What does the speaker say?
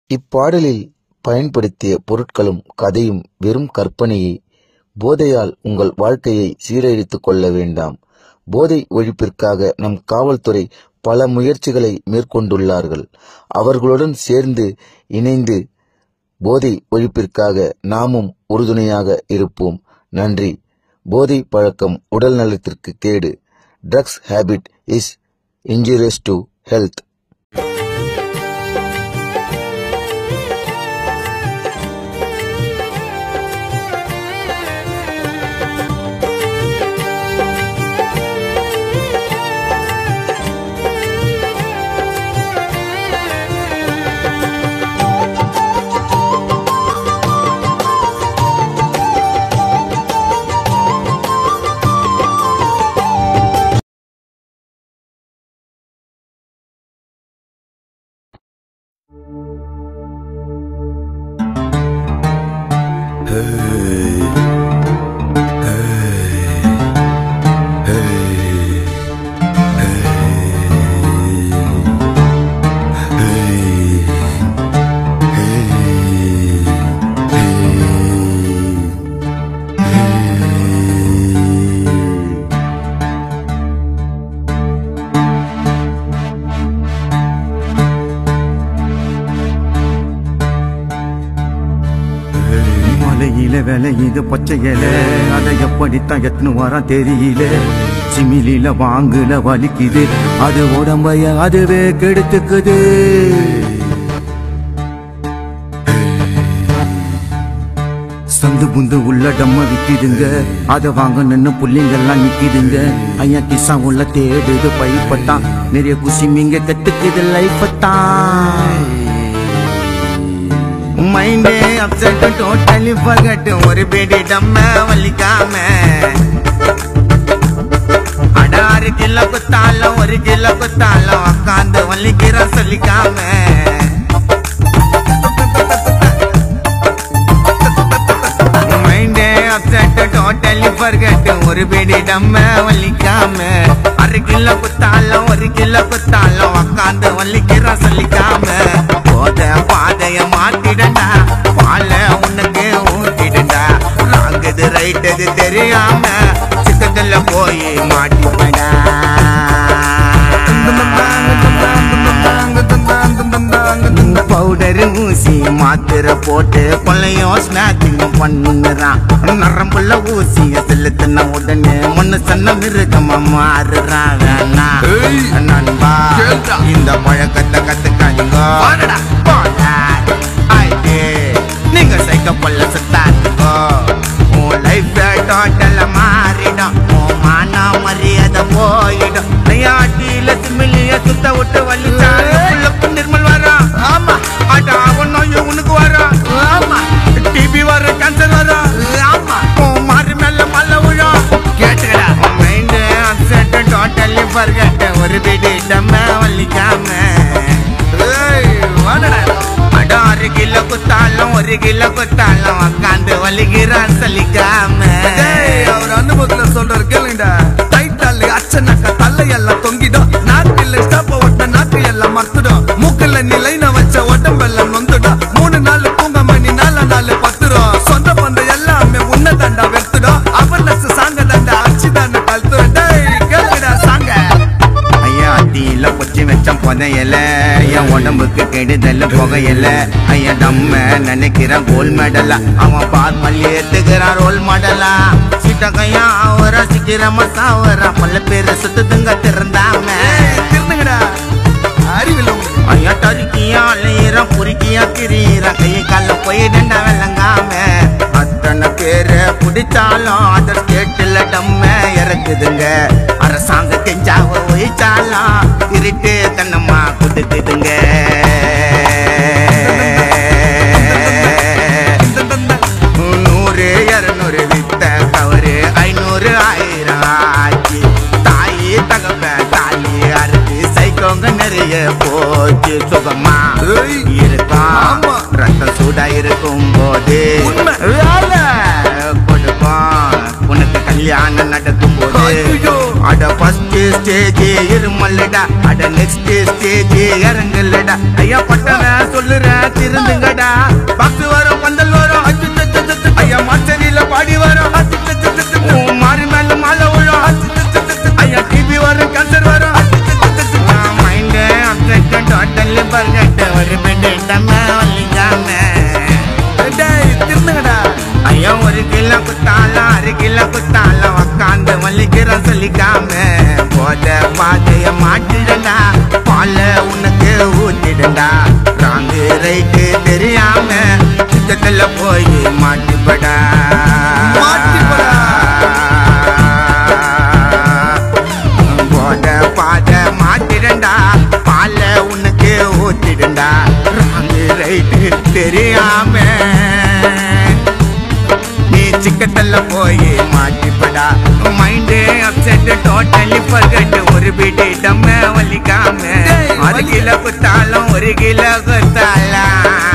இப்பாடலில் பயன்படுத்திய பொருட்களும் கதையும் வெறும் கற்பனையே போதையால் உங்கள் வாழ்க்கையை சீரழித்துக் கொள்ள வேண்டாம் போதை ஒழிப்பிற்காக நம் காவல்துறை பல முயற்சிகளை மேற்கொண்டுள்ளார்கள் அவர்களுடன் சேர்ந்து இணைந்து போதை ஒழிப்பிற்காக நாமும் உறுதுணையாக இருப்போம் நன்றி போதை பழக்கம் உடல் நலத்திற்கு கேடு drugs habit is injurious to health மலையில விளையுது பச்சை இலை அதை எப்படித்தான் எத்தனை வாரம் தெரியல சிமிலில வாங்குல வலிக்குது அது உடம்பைய அதுவே கெடுத்துக்குது சந்து புந்து உள்ள டம்ம விக்குதுங்க அத வாங்க நின்னு புள்ளிங்கெல்லாம் நிக்குதுங்க ஐயா கிசா உள்ள தேடுது பைப்பத்தான் நிறைய குசி மீங்க கத்துக்குது லைஃபத்தான் மைண்டே அப்செட் டோட்டலி பகட்டு ஒரு பேடி டம்ம வலிக்காம அட ஆறு கிலோ குத்தாலும் ஒரு கிலோ குத்தாலும் உக்காந்து வலிக்கிற சொல்லிக்காம மைண்டே அப்செட் டோட்டலி பர்கட்டு ஒரு பேடி டம்ம வலிக்காம அரை கிலோ குத்தாலும் ஒரு கிலோ குத்தாலும் உக்காந்து வலிக்கிற சொல்லிக்காம போத பாதைய மாத்திடண்டா பால உனக்கு ஊத்திடண்டா ராங்குது ரைட்டது தெரியாம சிக்கத்துல போய் மாட்டிப்படா பவுடர் ஊசி மாத்திர போட்டு கொள்ளையும் ஸ்நாக்கிங் பண்ணுறான் நரம்புள்ள ஊசிய செலுத்தின உடனே முன்ன சொன்ன மிருகமா மாறுறான் வேணா நண்பா இந்த பழக்கத்தை கத்துக்காங்க ஆயிட்டு நீங்க சைக்க பொல்ல சுத்தாதுக்கோ உன் லைஃப் டோட்டல மாறிடும் உன் மான மரியாதை போயிடும் நையாட்டியில சிமிலிய சுத்த விட்டு வலிச்சாலும் நிர்மல் வரா ஆமா அட அவன் நோய் உனக்கு வரா ஆமா டிபி வர கேன்சர் வரா ஆமா உன் மாறி மேல மல்ல விழும் கேட்டுக்கடா மைண்ட் அப்செட் டோட்டலி பர்கட் ஒரு பிடி டம்ம வலிக்காம ஏய் வாடா அட ஆறு கிலோ குத்தாலும் ஒரு கிலோ குத்தாலும் உக்காந்து வலிக்கிறான் சலிக்காம அவர் அனுபவத்துல சொல்றாரு கேளுங்கடா டைட்டால் அச்சனாக்க தலை எல்லாம் தொங்கிடும் நாக்கில் ஸ்டாப்ப ஒட்ட நாக்கு எல்லாம் மறந்துடும் மூக்குல நிலைன வச்ச உடம்பெல்லாம் நொந்துடும் மூணு நாள் பூங்க மணி நாலு நாள் பத்துரும் சொந்த பந்த எல்லாமே உன்ன தண்டா வெத்துடும் அவர்னஸ் சாங்க தண்டா அச்சு தாண்ட கழுத்துடும் டேய் கேளுங்கடா சாங்க ஐயா அடியில பொச்சி வச்ச புதையல என் உடம்புக்கு கெடுதல் புகையல ஐயா நம்ம நினைக்கிற கோல் மெடலா அவன் பார் மல்லி ஏத்துக்கிறான் ரோல் மாடலா சீட்ட கையா அவர சீக்கிரமா சாவரா பல பேர் சுத்துதுங்க திறந்தாம திருந்துங்கடா அறிவில் உங்களுக்கு ஐயா டருக்கியா அலையிற புரிக்கியா திரியிற கை கால போயிடண்டா விளங்காம அத்தனை பேரு பிடிச்சாலும் அதர் ஸ்டேட்டில் டம்ம இறக்குதுங்க அரசாங்க கெஞ்சாவ ஒழிச்சாலும் திருட்டு தன்னம்மா கொடுக்குதுங்க நூறு இரநூறு வித்த கவரு ஐநூறு ஆயிரம் ஆச்சு தாயி தகப்ப தாலி அறுத்து சைக்கோங்க நிறைய போச்சு சுகமா ஏய். இருக்கும் ஆமா. ரத்தம் சூடா இருக்கும் போது உண்மை. வேலை கொடுக்கும் உனக்கு கல்யாணம் நடக்கும் போது ஐயோ. அட ஃபர்ஸ்ட் ஸ்டேஜ் இருமல்லடா அட நெக்ஸ்ட் ஸ்டேஜ் இறங்கலடா ஐயா பட்டவன் சொல்லுறேன் திருந்துங்கடா பாக்ஸ் வரும் பந்தல் வரும் அச்சு, அச்சு, அச்சு, அச்சு. ஐயா மாச்சரியில பாடி வரும் அச்சு, அச்சு, அச்சு, அச்சு. உன் மாறி மேல மாலை விழும் அச்சு, அச்சு, அச்சு, அச்சு. ஐயா டிபி வரும் கேன்சர் வரும் அச்சு, அச்சு, அச்சு, அச்சு. நான் மைண்ட் அப்செட் டோட்டல் பர்கட் ஒரு பெட் நம்ம வலிக்காம டேய் திருந்துங்கடா ஐயா ஒரு கிலோ குத்தாலம் அரை கிலோ குத்தாலம் உக்காந்து வலிக்கிற சொல்லிக்காம போத பாதைய மாட்டிடண்டா பால உனக்கு ஊத்திடண்டா ராங்கு ரைட்டு தெரியாம சித்தத்துல போய் மாட்டிப்படா மாட்டிப்படா. போத பாத மாட்டிடண்டா பால உனக்கு ஊத்திடண்டா ராங்கு ரைட்டு தெரியாம நீ சிக்கத்தல்ல போய் மாட்டிப்படா மைண்டு அப்செட் டோட்டலி பர்கட் ஒரு பீட்டு டம்ம வலிக்காம டேய், அரை கிலோ குத்தாலும் ஒரு கிலோ குத்தாலாம்